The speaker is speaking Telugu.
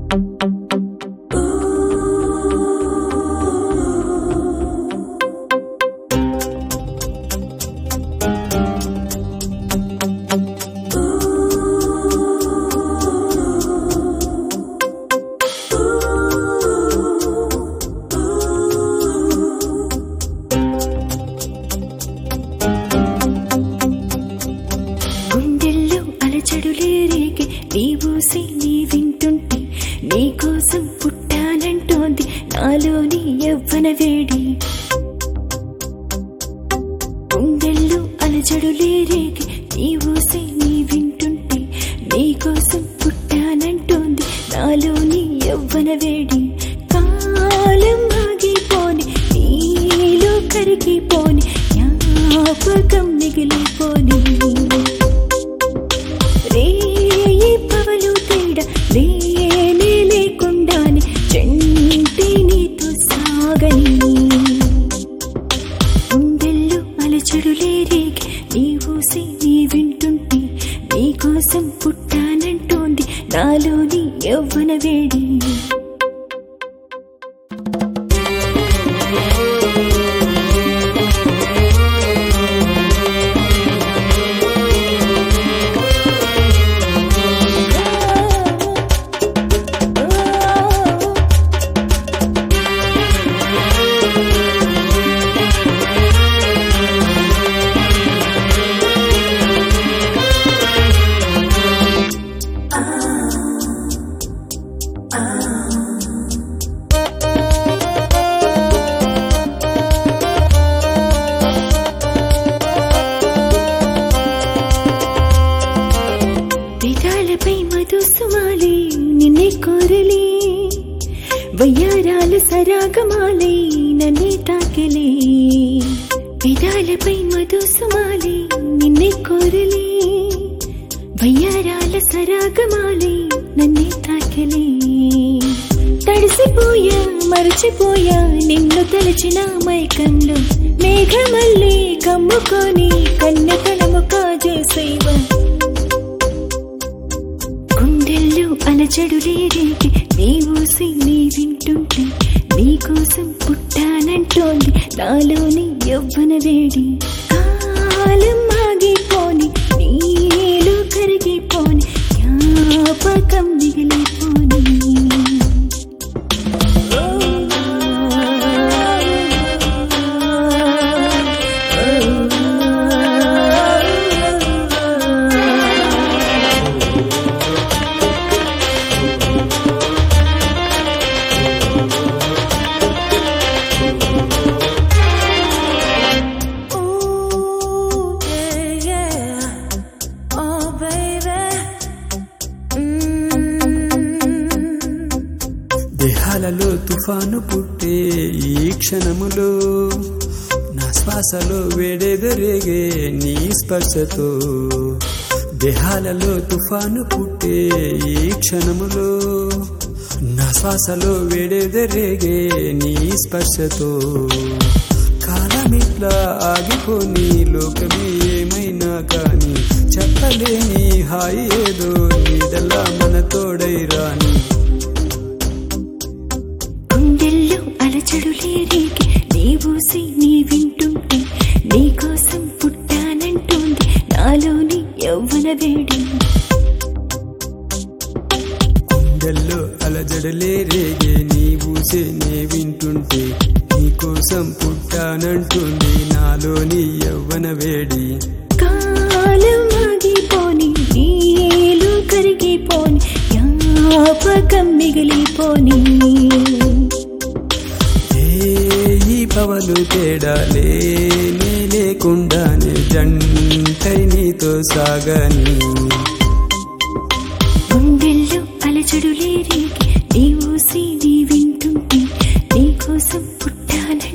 గుండెల్లో అలచడులే రేగి నీ ఊసి నీ వింటుంటే నీ కోసం పుట్టానంటోంది నాలోని యవ్వన వేడి గుండెల్లో అలచడులే రేగి నీ ఊసి నీ వింటుంటే నీ కోసం పుట్టానంటోంది నాలోని యవ్వన వేడి కాలం ఆగిపోని నీలో కరిగిపోని జ్ఞాపకం మిగిలిపోని రేయి పవలు తేడా లేనే లేకుండానే చెంటి నీతో సాగని గుండెల్లో అలచడులే రేగి నీ ఊసి నీ వింటుంటే నీ కోసం పుట్టానంటోంది నాలోని యవ్వన వేడి పెదాలపై మధుసుమాలి నిన్నే కోరలే వయ్యారాలు సరాగమాలై నన్నే తాకిలే పెదాలపై మధుసుమాలి నిన్నే కోరలే వయ్యారాల సరాగమాలై నన్నే తాకిలే తడిసిపోయా మరచిపోయా నిన్ను తలచిన మైకంలో మేఘమల్లి కమ్ముకొని కన్నెతనము కాజేసేవా గుండెల్లో అలజడులే రేగి నీ ఊసి నీ వింటుంటే నీ కోసం పుట్టానంటోంది నాలోని యవ్వన వేడి కాలం ఆగిపోని నీలో కరిగిపోని జ్ఞాపకం మిగిలిపోని Ooh, yeah, yeah. Oh, baby. దేహాలలో తుఫాను పుట్టే ఈ క్షణములో నా శ్వాసలో వేడెదరేగే నీ స్పర్శతో దేహాలలో తుఫాను పుట్టే ఈ క్షణములో నా శ్వాసలో వేడెదరేగే నీ స్పర్శతో కాలమిట్లా ఆగిపోని లోకమే ఏమైనా కాని చెప్పలేని హాయి ఏదో నీడలా మన తోడై రాని గుండెల్లో అలచడులే రేగి నీ ఊసి నీ వింటుంటే నీ కోసం పుట్టానంటోంది నాలోని యవ్వన వేడి గుండెల్లో అలజడలే రేగే నీ ఊసే నే వింటుంటే నీకోసం పుట్టానంటుంది నాలోని యవ్వన వేడి కాలం ఆగిపోని నీలు కరిగిపోని జ్ఞాపకం మిగిలిపోని ఏ ఈ పవలు తేడా లేనే లేకుండానే జంటై నీతో సాగని గుండెల్లో అలచడులే రేగి నీ ఊసి నీ వింటుంటే నీ కోసం పుట్టాన